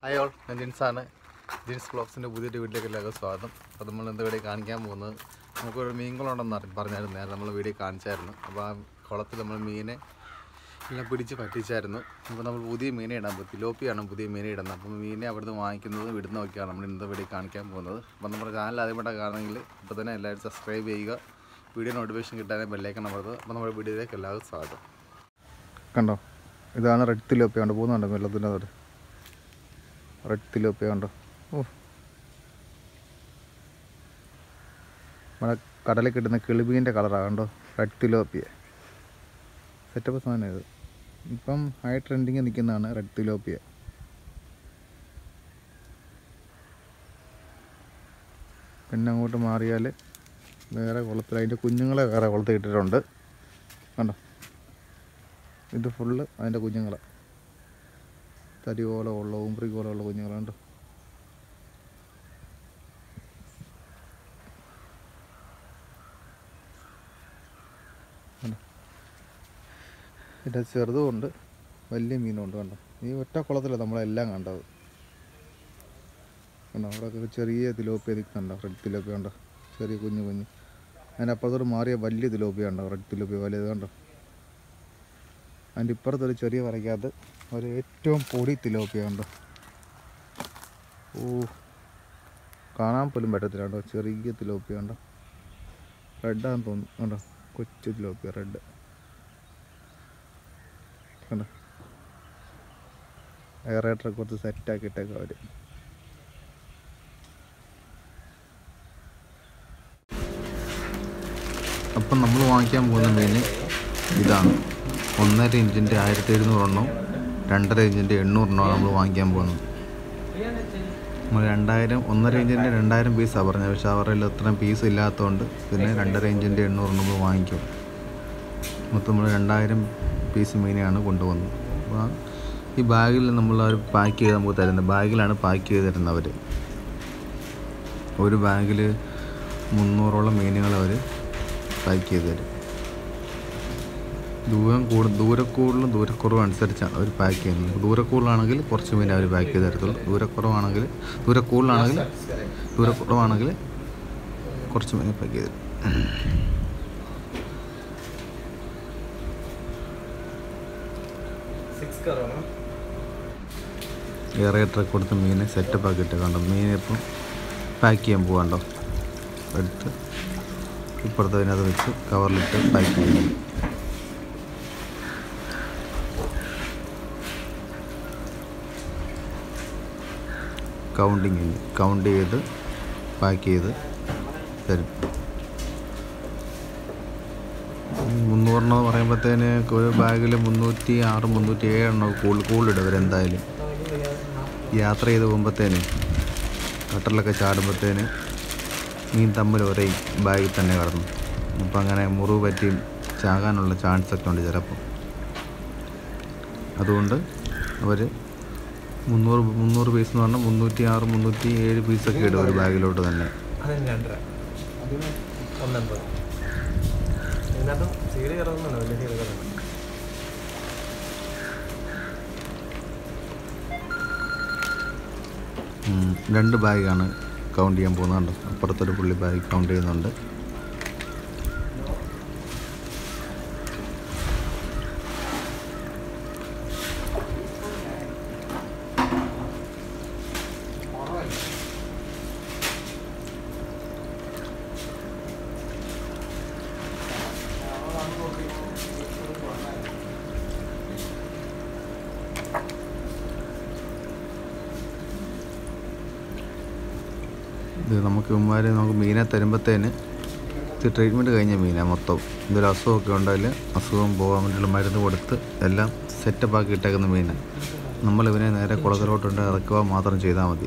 Hi all ഞാൻ ജിൻസാണ് ജിൻസ് ബ്ലോഗ്സിൻ്റെ പുതിയൊരു വീട്ടിലേക്ക് എല്ലാവർക്കും സ്വാഗതം അപ്പോൾ നമ്മൾ എന്താ വീഡിയോ കാണിക്കാൻ പോകുന്നത് നമുക്കൊരു മീൻകുളമുണ്ടെന്ന് അറി പറഞ്ഞായിരുന്നു നേരെ നമ്മൾ വീഡിയോ കാണിച്ചായിരുന്നു അപ്പോൾ ആ കുളത്തിൽ നമ്മൾ മീനെ എല്ലാം പിടിച്ച് പറ്റിച്ചായിരുന്നു അപ്പോൾ നമ്മൾ പുതിയ മീനെ ഇടാൻ പോകും തിലോപ്പിയാണ് പുതിയ മീനെ ഇടുന്നത് അപ്പോൾ മീനെ അവിടുന്ന് വാങ്ങിക്കുന്നത് ഇവിടുന്ന് നോക്കിയാണ് നമ്മൾ ഇന്നത്തെ വീഡിയോ കാണിക്കാൻ പോകുന്നത് അപ്പോൾ നമ്മുടെ ചാനൽ ആദ്യമായിട്ട് കാണുമെങ്കിൽ ഇപ്പോൾ തന്നെ എല്ലാവരും സബ്സ്ക്രൈബ് ചെയ്യുക വീഡിയോ നോട്ടിഫിക്കേഷൻ കിട്ടാനേ ബെല്ലൈക്കൺ അമർത്തുക അപ്പോൾ നമ്മുടെ വീഡിയോയിലേക്ക് എല്ലാവർക്കും സ്വാഗതം കണ്ടോ ഇതാണ് റെഡ് തിലോപ്പി കണ്ടോ പോകുന്നുണ്ടോ വെള്ളത്തിൻ്റെ അതോട് റെഡ് തിലോപ്പിയ കണ്ടോ ഓ നമ്മുടെ കടലിൽ കിട്ടുന്ന കിളിബീൻ്റെ കളറാണ് കണ്ടോ റെഡ് തിലോപ്പിയ സെറ്റപ്പ് സാധനം ഇത് ഇപ്പം ഹൈ ട്രെൻഡിങ് നിൽക്കുന്നതാണ് റെഡ് തിലോപ്പിയ പിന്നെ അങ്ങോട്ട് മാറിയാൽ വേറെ കുളത്തിൽ അതിൻ്റെ കുഞ്ഞുങ്ങളെ വേറെ കുളത്തിൽ ഇട്ടിട്ടുണ്ട് കണ്ടോ ഇത് ഫുള്ള് അതിൻ്റെ കുഞ്ഞുങ്ങളാണ് തരി പോലെ ഉള്ള ഉമ്പ്രി പോലെ ഉള്ള കുഞ്ഞുങ്ങളുണ്ട് ഇതിൻ്റെ ചെറുതും ഉണ്ട് വലിയ മീനും ഉണ്ട് കണ്ടോ ഈ ഒറ്റ കുളത്തിലാണ് നമ്മളെല്ലാം കണ്ടത് കണ്ടോ അവിടെ ചെറിയ തിലോപ്പിയ നിൽക്കുന്നുണ്ടോ റെഡ് തിലോപ്പിയ ഉണ്ടോ ചെറിയ കുഞ്ഞു കുഞ്ഞ് അതിൻ്റെ അപ്പുറത്തോട്ട് മാറിയ വലിയ തിലോപ്പിയ ഉണ്ടോ റെഡ് തിലോപ്പിയ വലുത് കണ്ടോ അതിൻ്റെ ഇപ്പുറത്തൊരു ചെറിയ വരയ്ക്കകത്ത് ഒരു ഏറ്റവും പൊടി തിലോപ്പിയ ഉണ്ടോ ഓ കാണാൻ പോലും പറ്റത്തില്ല കേട്ടോ ചെറിയ തിലോപ്പിയ ഉണ്ടോ റെഡാന്ന് തോന്നുന്നു കണ്ടോ കൊച്ചു തിലോപ്പിയ റെഡ് കണ്ടോ എയറേറ്ററൊക്കെ കുറച്ച് സെറ്റാക്കി ഇട്ടേക്കാം അവർ അപ്പം നമ്മൾ വാങ്ങിക്കാൻ പോകുന്ന മീൻ ഇതാണ് ഒന്നര ഇഞ്ചിൻ്റെ ആയിരത്തി എഴുന്നൂറെണ്ണം രണ്ടര ഇഞ്ചിൻ്റെ എണ്ണൂറെണ്ണമാണ് നമ്മൾ വാങ്ങിക്കാൻ പോകുന്നത് നമ്മൾ രണ്ടായിരം ഒന്നര ഇഞ്ചിൻ്റെ രണ്ടായിരം പീസാണ് പറഞ്ഞത് പക്ഷേ അവരുടെ അത്രയും പീസ് ഇല്ലാത്തതുകൊണ്ട് പിന്നെ രണ്ടര ഇഞ്ചിൻ്റെ എണ്ണൂറെണ്ണം നമ്മൾ വാങ്ങിക്കും മൊത്തം നമ്മൾ രണ്ടായിരം പീസ് മീനെയാണ് കൊണ്ടുപോകുന്നത് അപ്പോൾ ആ ഈ ബാഗിൽ നമ്മൾ അവർ പാക്ക് ചെയ്ത് നമുക്ക് തരുന്നത് ബാഗിലാണ് പാക്ക് ചെയ്ത് തരുന്നത് അവർ ഒരു ബാഗിൽ മുന്നൂറോളം മീനുകൾ അവർ പാക്ക് ചെയ്ത് തരും ദൂരം കൂടു ദൂരക്കൂടുതലും ദൂരക്കുറവ് അനുസരിച്ചാണ് അവർ പാക്ക് ചെയ്യുന്നത് ദൂരക്കൂടുതലാണെങ്കിൽ കുറച്ച് മീൻ അവർ പാക്ക് ചെയ്ത് തരത്തുള്ളൂ ദൂരക്കുറവാണെങ്കിൽ ദൂരക്കൂടുതലാണെങ്കിൽ ദൂരക്കുറവാണെങ്കിൽ കുറച്ച് മീൻ പാക്ക് ചെയ്ത് തരും എയറേറ്ററൊക്കെ കൊടുത്ത് മീനെ സെറ്റപ്പ് ആക്കിയിട്ട് കണ്ടോ മീൻ ഇപ്പം പാക്ക് ചെയ്യാൻ പോകാണ്ടോ എടുത്ത് ഇപ്പുറത്ത് അതിനകത്ത് വെച്ച് കവറിലിട്ട് പാക്ക് ചെയ്യും കൗണ്ടിങ് കൗണ്ട് ചെയ്ത് പാക്ക് ചെയ്ത് തരും മുന്നൂറെണ്ണം എന്ന് പറയുമ്പോഴത്തേന് ഒരു ബാഗിൽ മുന്നൂറ്റി ആറ് മുന്നൂറ്റി ഏഴ് എണ്ണം കൂടുതൽ കൂടുതലിടും അവരെന്തായാലും യാത്ര ചെയ്ത് പോകുമ്പോഴത്തേന് കട്ടറിലൊക്കെ ചാടുമ്പോഴത്തേന് മീൻ തമ്മിൽ ഒരേ ബാഗിൽ തന്നെ കടന്നു അപ്പം അങ്ങനെ മുറിവ് പറ്റി ചാകാനുള്ള ചാൻസ് ഒക്കെ ഉണ്ട് ചിലപ്പോൾ അതുകൊണ്ട് അവർ മുന്നൂറ് മുന്നൂറ് പീസ് എന്ന് പറഞ്ഞാൽ മുന്നൂറ്റി ആറ് മുന്നൂറ്റി ഏഴ് പീസൊക്കെ ഇടും ഒരു ബാഗിലോട്ട് തന്നെ അതിന് രണ്ടര അതിന് ഒന്നെൺപത് ഇതിനകത്ത് സീഡ് കയറുന്നുണ്ടോ വലിയ സീഡ് കയറുന്നു ഉം, രണ്ട് ബാഗാണ് കൗണ്ട് ചെയ്യാൻ പോകുന്നുണ്ട് അപ്പുറത്തൊരു പുള്ളി ബാഗ് കൗണ്ട് ചെയ്യുന്നുണ്ട് ഇത് നമുക്ക് ഇവന്മാർ നമുക്ക് മീനെ തരുമ്പോഴത്തേന് ഇത് ട്രീറ്റ്മെൻറ്റ് കഴിഞ്ഞ മീനാണ് മൊത്തം എന്തൊരു അസുഖമൊക്കെ ഉണ്ടെങ്കിൽ അസുഖം പോകാൻ വേണ്ടിയുള്ള മരുന്ന് കൊടുത്ത് എല്ലാം സെറ്റപ്പ് ആക്കി ഇട്ടേക്കുന്ന മീനാണ് നമ്മൾ ഇവനെ നേരെ കുളത്തിലോട്ടുണ്ട് ഇറക്കുക മാത്രം ചെയ്താൽ മതി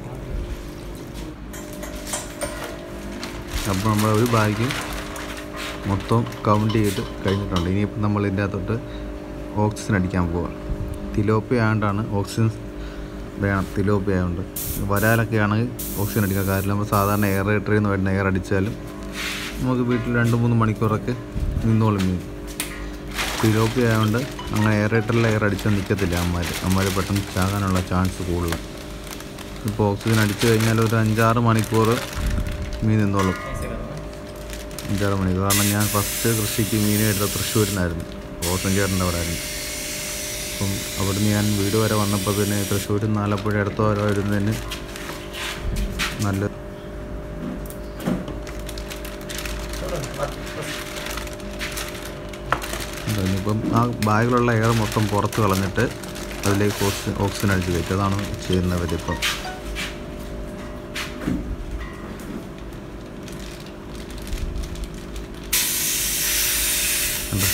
അപ്പോൾ നമ്മൾ ഒരു ബാഗ് മൊത്തം കൗണ്ട് ചെയ്ത് കഴിഞ്ഞിട്ടുണ്ട് ഇനിയിപ്പം നമ്മൾ ഇതിൻ്റെ അകത്തോട്ട് ഓക്സിജൻ അടിക്കാൻ പോവുക തിലോപ്പി ആയതുകൊണ്ടാണ് ഓക്സിജൻ വേണം തിലോപ്പി ആയതുകൊണ്ട് വരാലൊക്കെ ആണെങ്കിൽ ഓക്സിജൻ അടിക്കാൻ കാര്യമില്ല നമ്മൾ സാധാരണ എയർ റേറ്ററിൽ നിന്ന് വരുന്ന എയർ അടിച്ചാലും നമുക്ക് വീട്ടിൽ രണ്ട് മൂന്ന് മണിക്കൂറൊക്കെ നിന്നോളും മീൻ തിലോപ്പി ആയതുകൊണ്ട് അങ്ങനെ എയർ റേറ്ററിൽ എയർ അടിച്ചാൽ നിൽക്കത്തില്ല അമ്മമാർ അമ്മമാർ പെട്ടെന്ന് ചാകാനുള്ള ചാൻസ് കൂടുതലാണ് ഇപ്പോൾ ഓക്സിജൻ അടിച്ചു കഴിഞ്ഞാൽ ഒരു അഞ്ചാറ് മണിക്കൂർ മീൻ നിന്നോളും അഞ്ചാറ് മണിക്കൂർ കാരണം ഞാൻ ഫസ്റ്റ് കൃഷിക്ക് മീൻ എടുത്ത തൃശ്ശൂരിനായിരുന്നു ഓസൻ ചേട്ടൻ്റെ അവിടെ ആയിരുന്നു അപ്പം അവിടുന്ന് ഞാൻ വീട് വരെ വന്നപ്പോൾ തന്നെ തൃശ്ശൂരിൽ നിന്ന് ആലപ്പുഴ അടുത്ത വരെ വരുന്നതിന് നല്ല ഇപ്പം ആ ബാഗിലുള്ള എയർ മൊത്തം പുറത്ത് കളഞ്ഞിട്ട് അതിലേക്ക് ഓക്സിജൻ ഓക്സിജൻ അടിച്ച് കയറ്റും അതാണ് ചെയ്യുന്നവരിപ്പം കണ്ടോ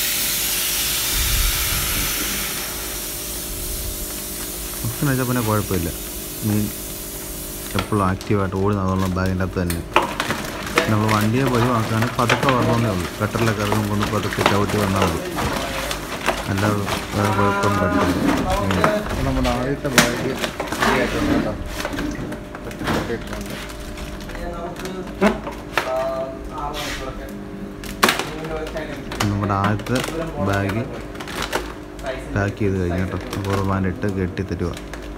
ഓക്സിജൻ അടിച്ചാൽ പിന്നെ കുഴപ്പമില്ല മീൻ എപ്പോഴും ആക്റ്റീവായിട്ട് ഓടുന്ന അതുള്ള ബാഗിൻ്റെ അകത്ത് തന്നെ നമ്മൾ വണ്ടിയെ ഒഴിവാക്കാൻ പതുക്കെ വരണമെന്നേ ഉള്ളൂ ഗട്ടറിലൊക്കെ ഇറങ്ങുമ്പോൾ ഒന്ന് പതുക്കെ ചവിട്ടി വന്നാൽ മതി അല്ലാതെ വേറെ കുഴപ്പമൊന്നും പറ്റില്ല നമ്മുടെ ആദ്യത്തെ ബാഗ് നമ്മുടെ ആദ്യത്തെ ബാഗ് പാക്ക് ചെയ്ത് കഴിഞ്ഞു കേട്ടോ കുർബാനിട്ട് കെട്ടി തരുക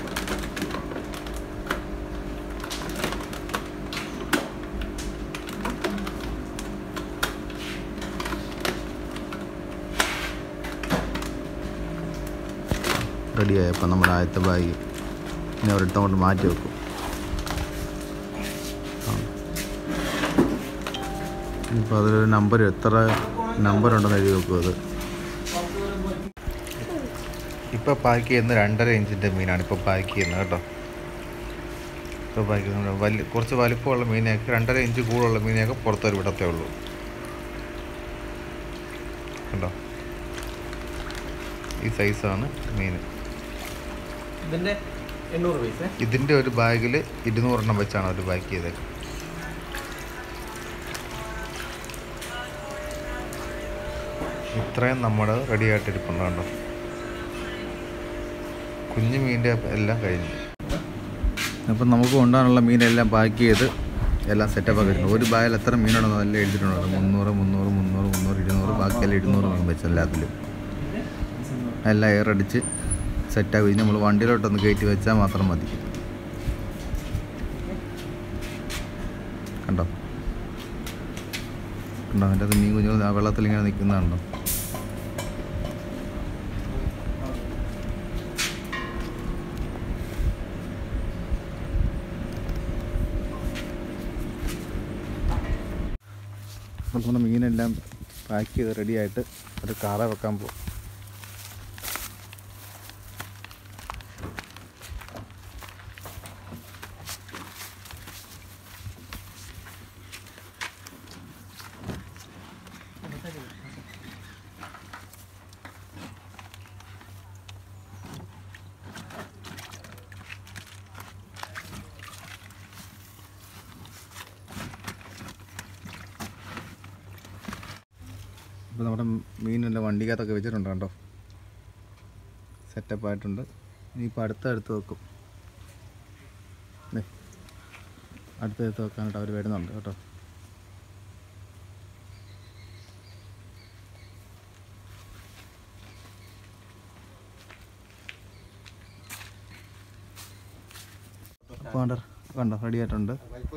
റെഡിയായപ്പോൾ നമ്മുടെ ആദ്യത്തെ ബാഗ് ഇനി ഒരിടത്തും കൊണ്ട് മാറ്റി വെക്കും ഇപ്പോൾ അതിലൊരു നമ്പർ എത്ര നമ്പർ ഉണ്ടെന്ന് എഴുതി വെക്കും അത് ഇപ്പോൾ പാക്ക് ചെയ്യുന്ന രണ്ടര ഇഞ്ചിൻ്റെ മീനാണ് ഇപ്പോൾ പാക്ക് ചെയ്യുന്നത് കേട്ടോ ഇപ്പോൾ പാക്ക് ചെയ്യുന്നത് വലിയ കുറച്ച് വലിപ്പമുള്ള മീനെയൊക്കെ രണ്ടര ഇഞ്ച് കൂടുതലുള്ള മീനെയൊക്കെ പുറത്തൊരു വിടത്തേ ഉള്ളൂ കണ്ടോ ഈ സൈസാണ് മീൻ ഇതിന്റെ എണ്ണൂറ് പൈസ ഇതിൻ്റെ ഒരു ബാഗിൽ ഇരുന്നൂറെണ്ണം വെച്ചാണ് അവർ പാക്ക് ചെയ്തത് ഇത്രയും നമ്മുടെ റെഡി ആയിട്ടിരിപ്പുണ്ട് കണ്ടോ കുഞ്ഞു മീൻ്റെ എല്ലാം കഴിഞ്ഞു അപ്പം നമുക്ക് കൊണ്ടുപോകാനുള്ള മീനെല്ലാം പാക്ക് ചെയ്ത് എല്ലാം സെറ്റപ്പ് ആക്കി ഒരു ബാഗിൽ എത്ര മീനുണ്ടെന്ന് എല്ലാം എഴുതിയിട്ടുണ്ട് മുന്നൂറ് മുന്നൂറ് മുന്നൂറ് മുന്നൂറ് ഇരുന്നൂറ് ബാക്കിയെല്ലാം ഇരുന്നൂറ് മീൻ വെച്ച് എല്ലാത്തിലും എല്ലാം എയർ അടിച്ച് സെറ്റാക്കി കഴിഞ്ഞ് നമ്മൾ വണ്ടിയിലോട്ടൊന്ന് കയറ്റി വെച്ചാൽ മാത്രം മതി കണ്ടോ കണ്ടോ അതിൻ്റെ അത് മീൻ കുഞ്ഞുങ്ങൾ ആ വെള്ളത്തിൽ ഇങ്ങനെ നിൽക്കുന്നതുണ്ടോ അപ്പോൾ നമ്മുടെ മീനെല്ലാം പാക്ക് ചെയ്ത് റെഡിയായിട്ട് ഒരു കാറ വെക്കാൻ പോകും ഇപ്പോൾ നമ്മുടെ മീനെല്ലാം വണ്ടിക്കകത്തൊക്കെ വെച്ചിട്ടുണ്ട് കേട്ടോ സെറ്റപ്പ് ആയിട്ടുണ്ട് ഇനിയിപ്പോൾ അടുത്ത അടുത്ത് വെക്കും ദേ, അടുത്ത അടുത്ത് വെക്കാനായിട്ട് അവർ വരുന്നുണ്ട് കേട്ടോ അപ്പോൾ കണ്ടോ കണ്ടോ റെഡി ആയിട്ടുണ്ട്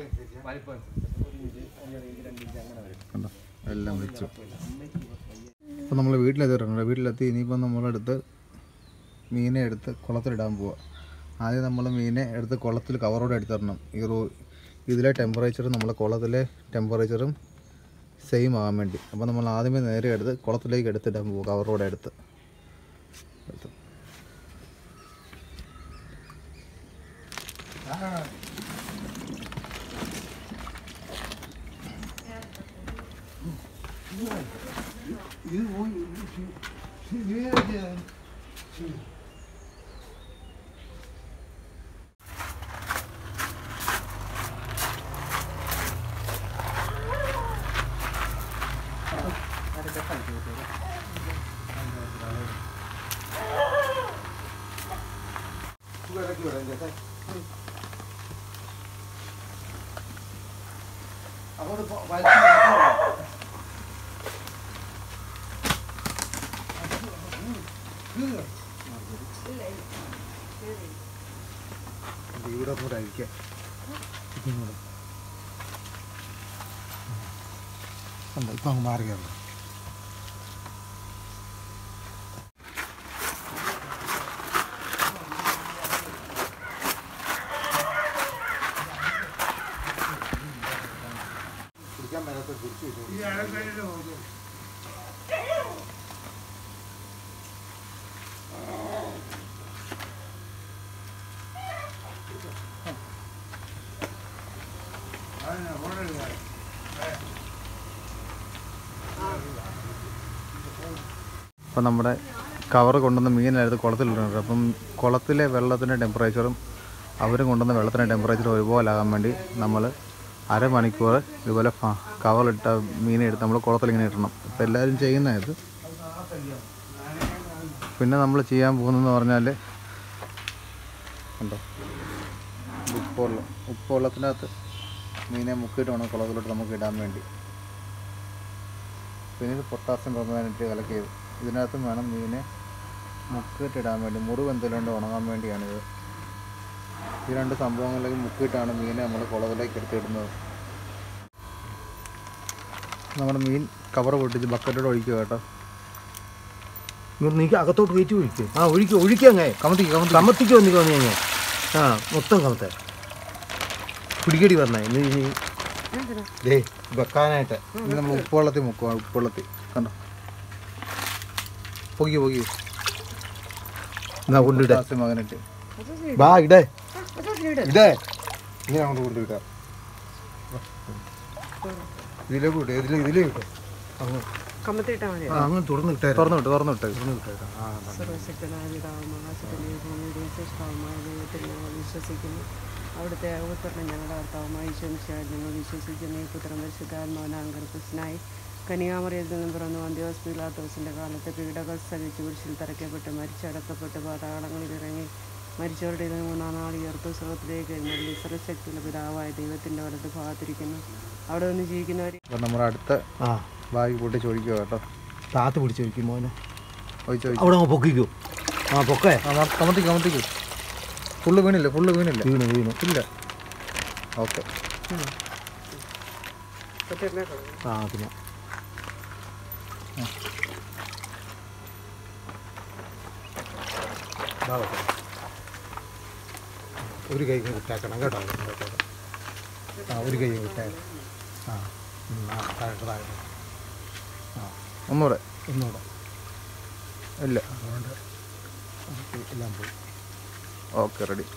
കണ്ടോ എല്ലാം വെച്ചു അപ്പോൾ നമ്മൾ വീട്ടിലെത്തിയിട്ടുണ്ട് വീട്ടിലെത്തി ഇനിയിപ്പോൾ നമ്മളെടുത്ത് മീനെ എടുത്ത് കുളത്തിലിടാൻ പോവുക ആദ്യം നമ്മൾ മീനെ എടുത്ത് കുളത്തിൽ കവറോടെ എടുത്തിടണം ഈ റൂ ഇതിലെ ടെമ്പറേച്ചറും നമ്മളെ കുളത്തിലെ ടെമ്പറേച്ചറും സെയിം ആകാൻ വേണ്ടി അപ്പോൾ നമ്മൾ ആദ്യമേ നേരെ എടുത്ത് കുളത്തിലേക്ക് എടുത്തിടാൻ പോവുക കവറോടെ എടുത്ത് എടുത്ത് ഇവിടെ ഒന്നുകൂടെ അഴിക്കാം ഇങ്ങോട്ട് ഉണ്ട് ഇപ്പം അങ്ങ് മാറുകയുള്ളൂ കുടിക്കാൻ മേലത്തെ കുറിച്ച് വെച്ചു അപ്പം നമ്മുടെ കവർ കൊണ്ടുവന്ന മീനായിരുന്നു കുളത്തിലിട്ടുണ്ട് അപ്പം കുളത്തിലെ വെള്ളത്തിൻ്റെ ടെമ്പറേച്ചറും അവർ കൊണ്ടുവന്ന വെള്ളത്തിൻ്റെ ടെമ്പറേച്ചറും ഒരുപോലെ ആകാൻ വേണ്ടി നമ്മൾ അരമണിക്കൂർ ഇതുപോലെ ഫ- കവറിട്ട മീനെ എടുത്ത് നമ്മൾ കുളത്തിലിങ്ങനെ ഇടണം ഇപ്പം എല്ലാവരും ചെയ്യുന്ന ഇത് പിന്നെ നമ്മൾ ചെയ്യാൻ പോകുന്നതെന്ന് പറഞ്ഞാൽ ഉണ്ടോ ഉപ്പുവെള്ളം ഉപ്പുവെള്ളത്തിനകത്ത് മീനെ മുക്കിയിട്ട് വേണം കുളത്തിലോട്ട് നമുക്ക് ഇടാൻ വേണ്ടി പിന്നെ ഇത് പൊട്ടാസ്യം പെർമാനൻറ്റ് കലക്കിയത് ഇതിനകത്തും വേണം മീനെ മുക്കിയിട്ടിടാൻ വേണ്ടി മുറിവ് എന്തെങ്കിലും ഉണ്ട് ഉണങ്ങാൻ വേണ്ടിയാണിത് ഈ രണ്ട് സംഭവങ്ങളിലേക്ക് മുക്കിയിട്ടാണ് മീനെ നമ്മൾ കുളത്തിലേക്ക് എടുത്തിടുന്നത് നമ്മുടെ മീൻ കവർ പൊട്ടിച്ച് ബക്കറ്റോട് ഒഴിക്കുക കേട്ടോ ഇങ്ങോട്ട് നീക്കി അകത്തോട്ട് കയറ്റി ഒഴിക്കും ആ ഒഴിക്കും ഒഴിക്കങ്ങേ കമത്തിക്ക് കമത്തി കമത്തിക്ക് വന്നിക്ക് വന്നു കഴിഞ്ഞാൽ ആ മൊത്തം കമത്തെ പിടിക്കടി പറഞ്ഞേ നീ നീ ദേ വെക്കാനായിട്ട് ഇത് നമ്മൾ ഉപ്പുവെള്ളത്തിൽ മുക്കുക ഉപ്പുവെള്ളത്തിൽ കണ്ടോ പൊക്കി പൊക്കി എന്നാ കൊണ്ടിട പൊട്ടാസ്യം മകനിട്ട് ബാ ഇടേ ഇടേ ഇങ്ങനെ അങ്ങോട്ട് കൊണ്ടുവിട്ടാ ഇതിലേക്ക് വിട്ടേ ഇതിലെ ഇതിലേ വിട്ടോ അങ്ങ് കമ്മത്തിട്ടാ മതി ആ അങ്ങ് തുറന്ന് ഇട്ടേ തുറന്നു വിട്ട് തുറന്നു വിട്ട് തുറന്ന് വിട്ടേക്കാം ആ അതാ. സർവശക്തനായ പിതാവും ആകാശത്തിലെയും ഭൂമിയുടെയും സൃഷ്ടാവുമായ ദൈവത്തിൽ ഞങ്ങൾ വിശ്വസിക്കുന്നു അവിടുത്തെ ഏകപുത്രനെ ഞങ്ങളുടെ കർത്താവുമായ ഈശ്വമിച്ചാൽ ഞങ്ങൾ വിശ്വസിക്കുന്ന ഈ പുത്രൻ പരിശുദ്ധാത്മാവനാങ്കർപ്പസ്നായി കനിയാമറിയിൽ നിന്നും പിറന്നു അന്ത്യോസ് പീലാത്തോസിൻ്റെ കാലത്ത് പീഡകൾ സഹിച്ച് കുരിശിൽ തറയ്ക്കപ്പെട്ട് മരിച്ചടക്കപ്പെട്ട് പാതാളങ്ങളിൽ ഇറങ്ങി മരിച്ചവരുടെ ഇതിന് മൂന്നാം നാൾ ഉയർത്തു സ്വർഗത്തിലേക്ക് എഴുന്നള്ളി സർവശക്തിയുള്ള പിതാവായ ദൈവത്തിൻ്റെ വലത്ത് ഭാഗത്തിരിക്കുന്നു അവിടെ നിന്ന് ജീവിക്കുന്നവർ അപ്പം നമ്മുടെ അടുത്ത ആ ബാഗ് പൊട്ടിച്ച് ഒഴിക്കുക കേട്ടോ താത്ത് പിടിച്ച് വയ്ക്കും മോനെ ഒഴിച്ച് ഒഴിച്ച് അവിടെ അങ്ങ് പൊക്കിക്കോ ആ പൊക്കേ ആ കമത്തിക്ക് കമത്തിക്ക് ഫുള്ള് വീണില്ല ഫുള്ള് വീണില്ല വീണു വീണു ഇല്ല ഓക്കെ ആ പിന്നെ ദാ വെക്കാം. ഒരു കൈ വിട്ടേക്കണം കേട്ടോ കേട്ടോ. ആ ഒരു കൈ വിട്ടേക്കണം ആ ഉം, ആ താഴെ താഴെ ഒന്നുകൂടെ ഒന്നുകൂടെ ഇല്ല അതുകൊണ്ട് എല്ലാം പോയി ഓക്കെ റെഡി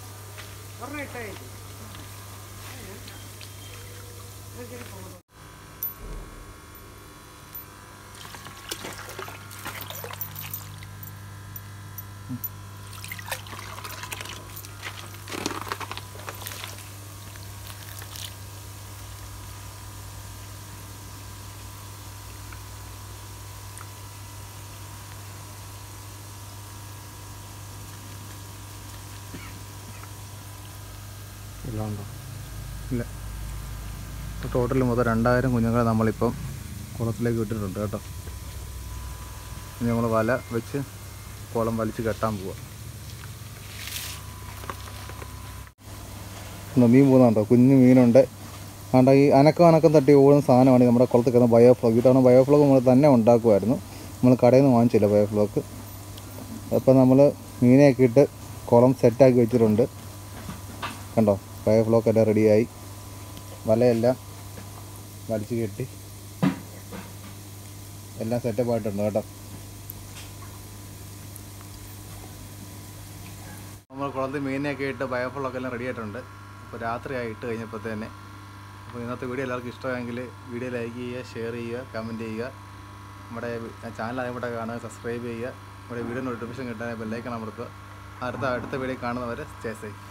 എല്ലാം ഉണ്ടോ ഇല്ല ടോട്ടൽ മൊത്തം രണ്ടായിരം കുഞ്ഞുങ്ങളെ നമ്മളിപ്പം കുളത്തിലേക്ക് വിട്ടിട്ടുണ്ട് കേട്ടോ ഇനി നമ്മൾ വല വെച്ച് കുളം വലിച്ച് കെട്ടാൻ പോവാ ഇന്ന് മീൻ പോകുന്നുണ്ടോ കുഞ്ഞു മീനുണ്ട് ആണ്ട ഈ അനക്കം അനക്കം തട്ടി ഓടുന്ന സാധനമാണ് ഈ നമ്മുടെ കുളത്തിൽ കിടന്ന ബയോഫ്ലോക്ക് ഇത്തവണ ബയോഫ്ലോക്ക് നമ്മൾ തന്നെ ഉണ്ടാക്കുമായിരുന്നു നമ്മൾ കടയിൽ നിന്ന് വാങ്ങിച്ചില്ല ബയോഫ്ലോക്ക് അപ്പോൾ നമ്മൾ മീനെയൊക്കെ ഇട്ട് കുളം സെറ്റാക്കി വെച്ചിട്ടുണ്ട് കണ്ടോ ബയോഫ്ലോക്ക് എല്ലാം റെഡിയായി വലയെല്ലാം വലിച്ചു കെട്ടി എല്ലാം സെറ്റപ്പ് ആയിട്ടുണ്ട് കേട്ടോ നമ്മൾ കുളത്തിൽ മീനെയൊക്കെ ഇട്ട് ബയോഫ്ലോക്ക് എല്ലാം റെഡി ആയിട്ടുണ്ട് അപ്പോൾ രാത്രിയായി ഇട്ട് കഴിഞ്ഞപ്പോൾ തന്നെ അപ്പോൾ ഇന്നത്തെ വീഡിയോ എല്ലാവർക്കും ഇഷ്ടമായെങ്കിൽ വീഡിയോ ലൈക്ക് ചെയ്യുക ഷെയർ ചെയ്യുക കമൻറ്റ് ചെയ്യുക നമ്മുടെ ചാനൽ ആയപ്പോഴത്തെ കാണുക സബ്സ്ക്രൈബ് ചെയ്യുക നമ്മുടെ വീഡിയോ നോട്ടിഫിക്കേഷൻ കിട്ടാൻ ബെല്ലൈക്കൺ അമർത്തുക അടുത്ത അടുത്ത വീഡിയോ കാണുന്നവരെ സ്റ്റേ സേഫ്